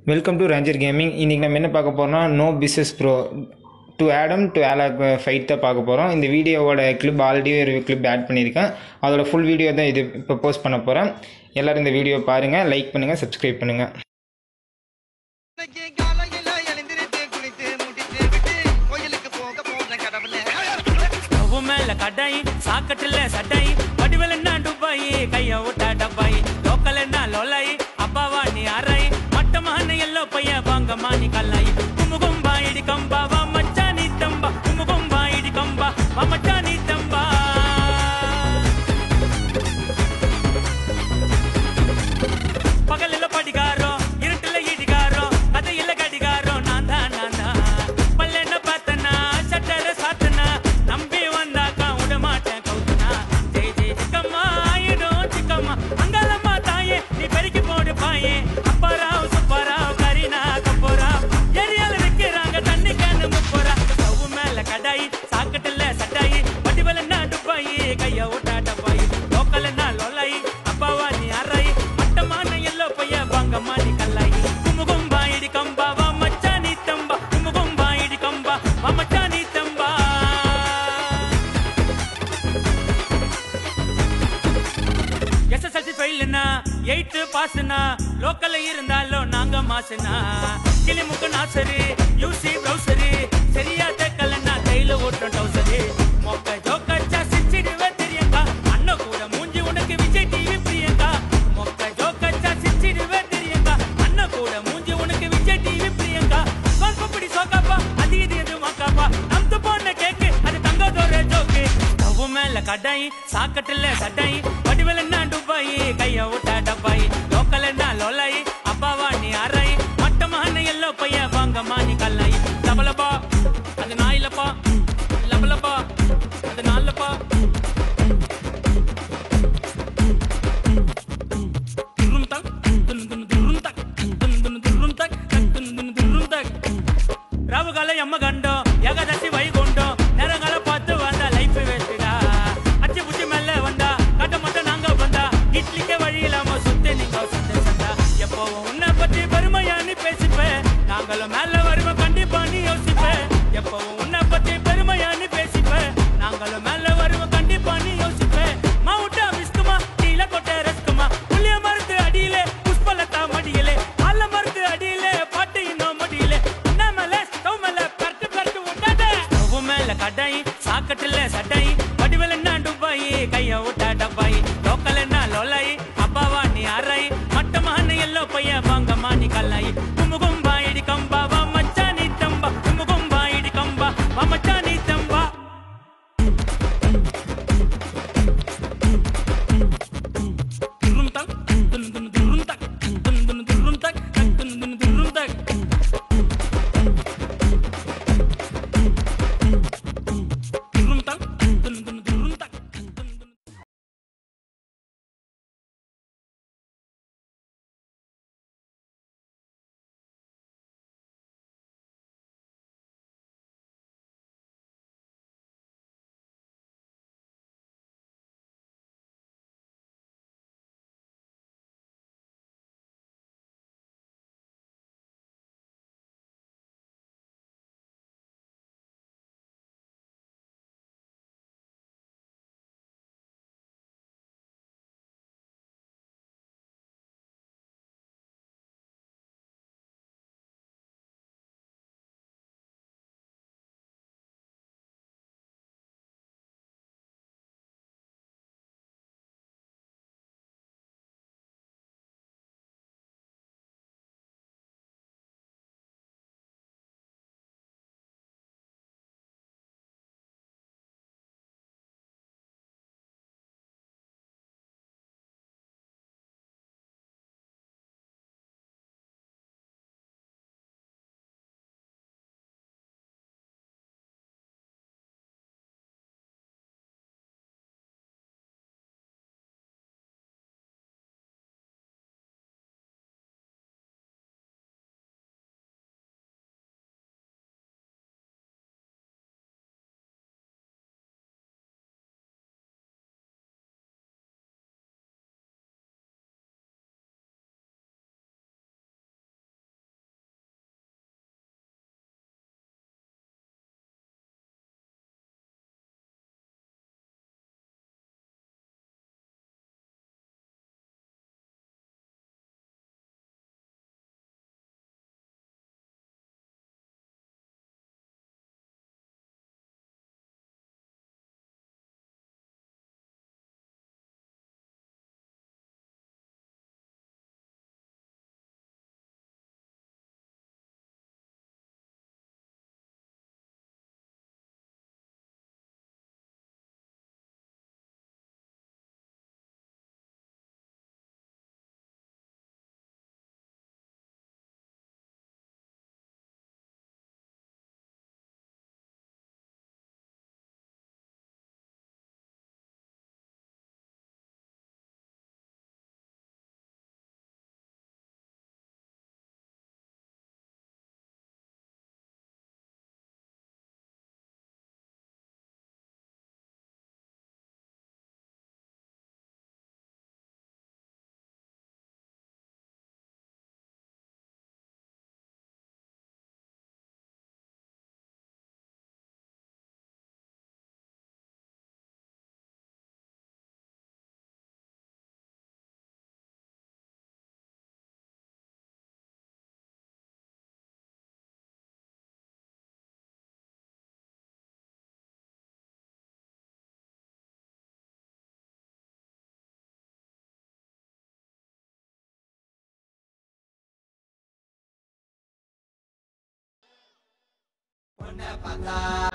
welcome to ranger gaming இன்றைக்கி நம்ம என்ன பார்க்க போகிறோம்னா no business bro to Adam to ஆலாக் ஃபைட் தான் பார்க்க போகிறோம் இந்த வீடியோவோட கிளிப் ஆல்ரெடி ஒரு கிளிப் ஆட் பண்ணியிருக்கேன் அதோட ஃபுல் வீடியோ தான் இது இப்போ போஸ்ட் பண்ண போகிறேன் எல்லோரும் இந்த வீடியோ பாருங்கள் லைக் பண்ணுங்கள் சப்ஸ்கிரைப் பண்ணுங்கள் இன்னைக்கு காலையில எழுந்திருச்சு குளித்து முடித்து விட்டு கோயிலுக்கு போக போன கடவுளே ஸ்டவ் மேல கடாய் சாக்கட்டுல சட்டாய் வடிவல் என்ன டுபாய் கைய விட்டா டப்பாய் லோக்கல் என்ன லோலாய் அப்பாவா நீ அரை மட்டமான எல்லோ பைய வாங்கம்மா நீ கல்லாய் குமுகும்பா இடி கம்பா வா மச்சா நீ தம்பா குமுகும்பா இடி கம்பா வா மச்சா நீ தம்பா பகலில படிகாரோ இருட்டுல இடிகாரோ கதையில கடிகாரோ நான் தான் நான் தான் பல்லென்ன பார்த்தனா சட்டர சாத்தனா நம்பி வந்தாக்கா விட மாட்டேன் கவுத்தனா ஜெய் ஜெய் சிக்கம்மா ஆயிடும் சிக்கம்மா அங்காளம்மா தாயே நீ பெருக்கி போடு பாயே அப்பாராவ் சுப்பாராவ் கரீனா கப்போராவ் ஏரியால நிக்கிறாங்க தண்ணி கேன்னு முப்போரா ஸ்டவ் மேல கடாய் சாக்கட்டுல சட்டாயி வடிவல் என்ன டுப்பாயி கைய ஓட்டா டப்பாயி லோக்கல் என்ன லோலாயி அப்பாவா நீ அறாயி மட்டமான எல்லோ பைய வாங்கம்மா நீ கல்லாயி குமுகும்பா இடி கம்பா வா மச்சா நீ தம்பா குமுகும்பா இடி கம்பா வா மச்சா நீ தம்பா எஸ்எஸ்எல்சி ஃபெயில்னா எயித்து பாஸ்னா லோக்கல்ல இருந்தாலும் நாங்க மாசுனா கிளிமுக்கு நாசரு யூசி ப்ரௌசரு சரியா தைக்கலன்னா கையில ஓட்டுற டவுசரு மொக்க ஜோக்கச்சா சிச்சிடுவே தெரியங்கா அண்ணன் கூட மூஞ்சி உனக்கு விஜய் டிவி பிரியங்கா மொக்க ஜோக்கச்சா சிச்சிடுவே தெரியங்கா அண்ணன் கூட மூஞ்சி உனக்கு விஜய் டிவி பிரியங்கா பம்பப்படி சோக்காப்பா அது இது எது மக்காப்பா நம்து போன கேக்கு அது தங்கதோர ஜோக்கு ஸ்டவ் மேல கடாய் சாக்கட்டுல சட்டாய் வடிவல் என்ன டுபாய் கைய விட்டா டப்பாய் லோக்கல் என்ன லோலாய் அப்பாவா நீ அறாய் மட்டமான எல்லோ பைய வாங்கம்மா நீ கல்லாய் லபலபா அது நாயிலப்பா லபலபா அது நாலப்பா துரும் தக் துன் துன் துரும் தக் துன் துன் துரும் தக் தக் துன் துன் துரும் தக் ராவுகால எம்ம கண்டோம் ஏகாதசி வைகுண்டம் நேரங்கால பார்த்து வந்தா லைஃப் வேஸ்டா அச்சு புச்சி மேல வந்தா கட்ட மட்டும் நாங்க வந்தா இட்லிக்கே வழி இல்லாம சுத்தி நீங்க சுத்த சந்தா எப்பவும் உன்னை பத்தி பெருமையா நீ பேசிப்பேன் நாங்களும் மேல வருவோம் கண்டிப்பா நீ யோசிப்பேன் எப்பவும் உன்னை பத்தி பெருமையா நீ பேசிப்பேன் நாங்களும் மேல வருவோம் கண்டிப்பா நீ யோசிப்பேன் மாவுட்டா மிஸ்குமா டீல கொட்ட ரஸ்குமா புளிய மருந்து அடியிலே புஷ்பலதா மடியிலே அல்ல மருந்து அடியிலே பாட்டு இன்னும் மடியிலே உன்ன மேல ஸ்டவ் மேல பரட்டு பரட்டு விட்டாதே ஸ்டவ் மேல கடாய் சாக்கட்டுல சட்டாய் வடிவல் என்ன டுபாய் கைய விட்டா டப்பாய் லோக்கல் என்ன லோலாய் அப்பாவா நீ அறாய் மட்டமான எல்லோ பைய வாங்கம்மா நீ கல்லாய் குமுகும்பா இடி கம்பா வா மச்சா நீ தம்பா குமுகும்பா இடி கம்பா வா மச்சா நீ தம்பா துரும் தக் துன் துன் துரும் தக் துன் துன் துரும் தக் தக் துன் துன் துரும் தக் துரும் தக் துன் துன் துரும் தக் துன் துன் உன்னை பார்த்தா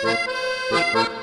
Thank